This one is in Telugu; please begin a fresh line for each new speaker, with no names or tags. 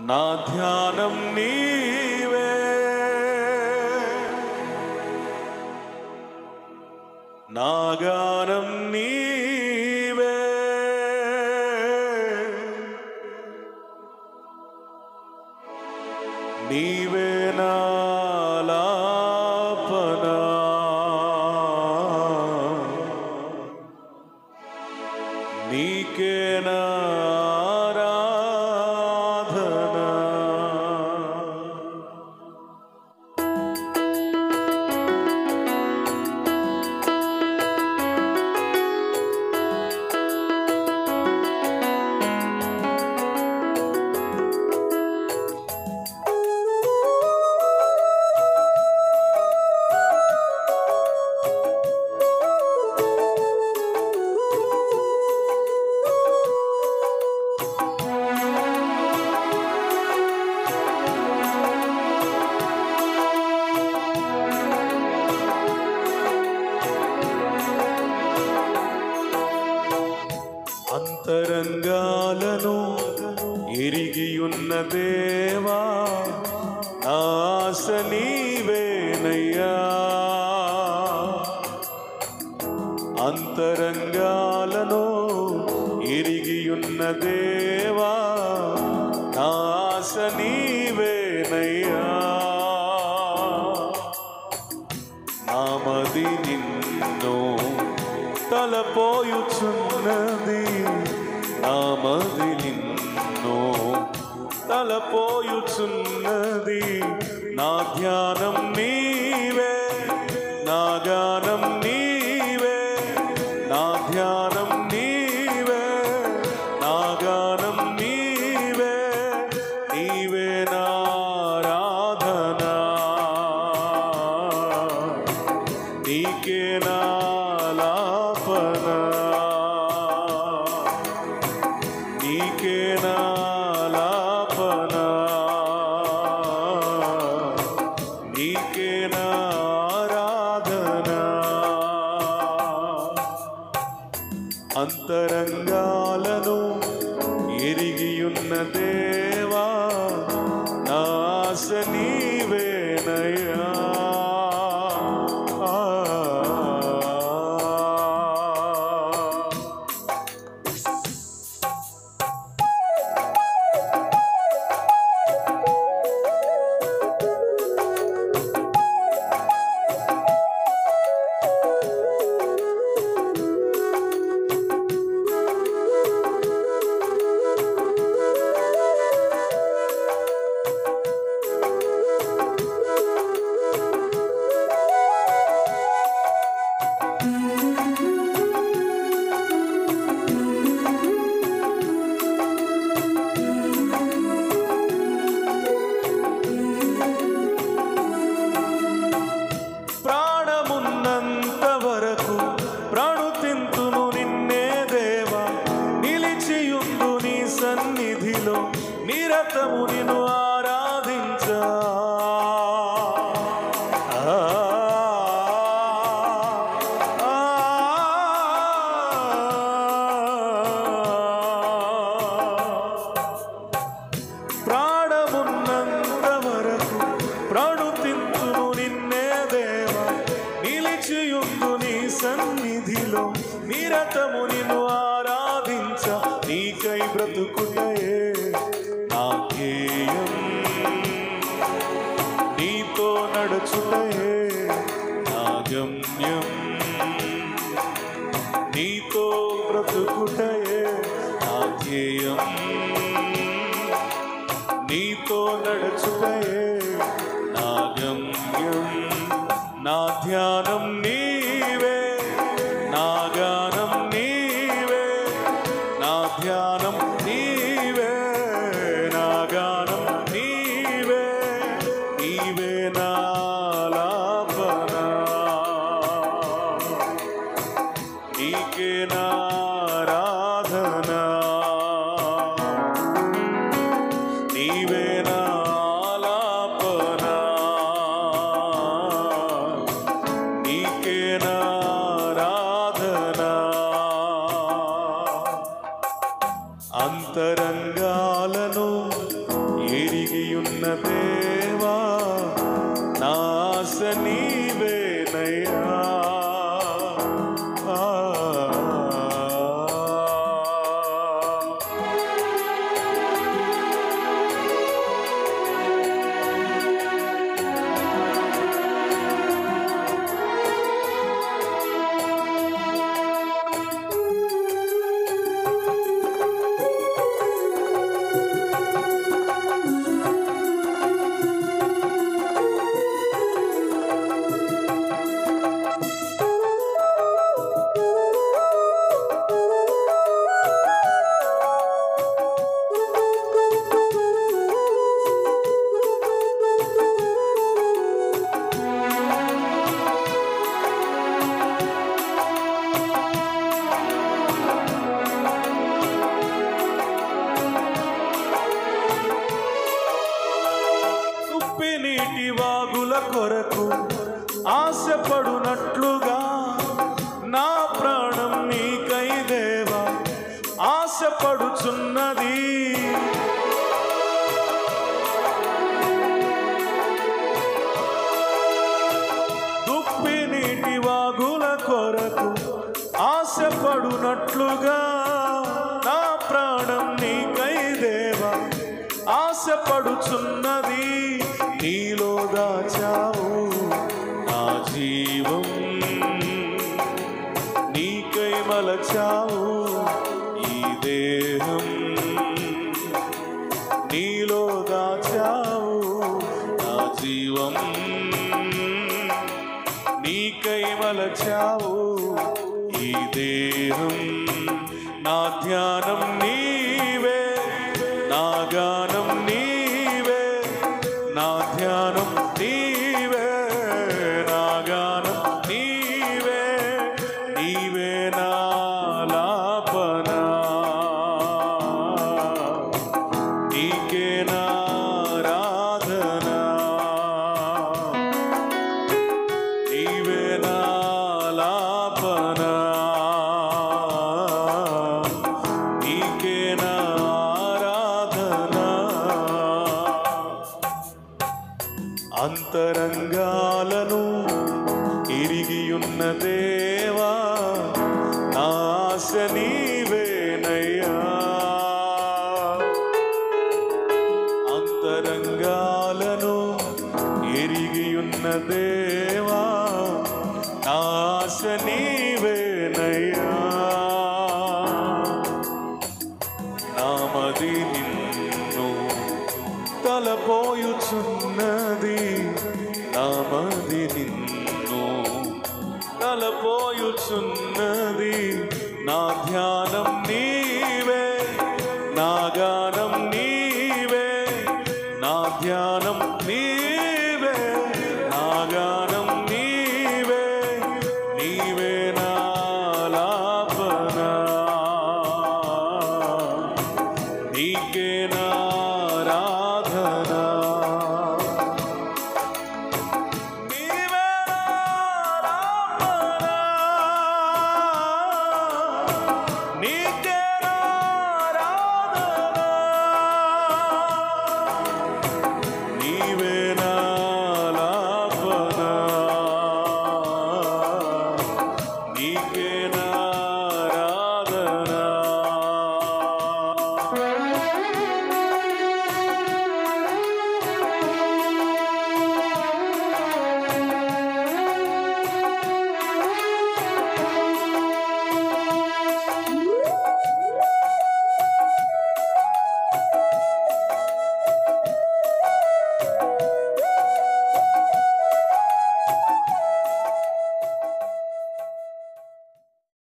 నా ధ్యానం నీవే నా గానం నీవే నీవే నాలాపనా నీకే నారాధనా అంతరంగాలను ఎరిగియున్న దేవా ఆశ నీవేనయ్యా అంతరంగాలను ఎరిగియున్న దేవా ఆశ నీవేనయ్యా నామది నిన్ను తలపోయుచున్నది నామది నిన్ను తలపోయుచున్నది నా ధ్యానం నీవే నా గానం నీవే నా ధ్యానం నీవే నా గానం నీవే నీవే నారాధనా నీకే నాలాపనా నీకే నాలాపనా నీకే నారాధనా అంతరంగాలను ఎరిగియున్న దేవా నాశ నీవేనయ్యా ప్రాణమున్నంత వరకు ప్రాణుతింతును నిన్నే దేవా నిలిచియుండు నీ సన్నిధిలో నిరతము నిన్ను ఆరాధించా ఆ, ఆ, ఆ. ప్రాణమున్నంత వరకు ప్రాణుతింతును నిన్నే దేవ నిలిచియుందు నీ సన్నిధిలో నిరతము నిన్ను ఆరాధించ నీకై బ్రతుకుటయే నా ధ్యేయం నీతో నడుచుటయే నా గమ్యం నీతో బ్రతుకుటయే నా ధ్యేయం నీతో నడుచుటయే నా గమ్యం నా ధ్యానం నీవే నా గానం నీవే నా ధ్యానం నీవే నా గానం నీవే నీవే నాలాపనా నీకే నారాధనా నీవే నాలాపనా నీకే నారాధనా అంతరంగాలను ఎరిగియున్న దేవా నాశ నీవేనయ్యా ఆ ఉప్పి నీటి వాగుల కొరకు ఆశపడునట్లుగా నా ప్రాణం నీకై దేవా ఆశపడుచున్నది దుప్పి నీటి వాగుల కొరకు ఆశపడునట్లుగా నా ప్రాణం నీకై దేవా ఆశపడుచున్నది నీలో దాచావు నా జీవం నీకై మలచావు ఈ దేహం నీలో దాచావు నా జీవం నీకై మలచావు ఈ దేహం నా ధ్యానం నీవే నా గానం నీవే నా ధ్యానం నీవే నా గానం నీవే నీవే నా లాపనా నీకే నా ఆరాధనా నీవే నా లాపనా నీకే నా ఆరాధనా అంతరంగాలను ఇరిగియున్న దేవా నాశ నీవేనయ్యా అంతరంగాలను ఎరిగియున్న దేవా నాశ నీవేనయ్యా నామది నిన్ను తలపోయుచున్నది నామది నిన్ను తలపోయుచున్నది నా ధ్యానం నీవే నా గానం నీవే నా ధ్యానం నీవే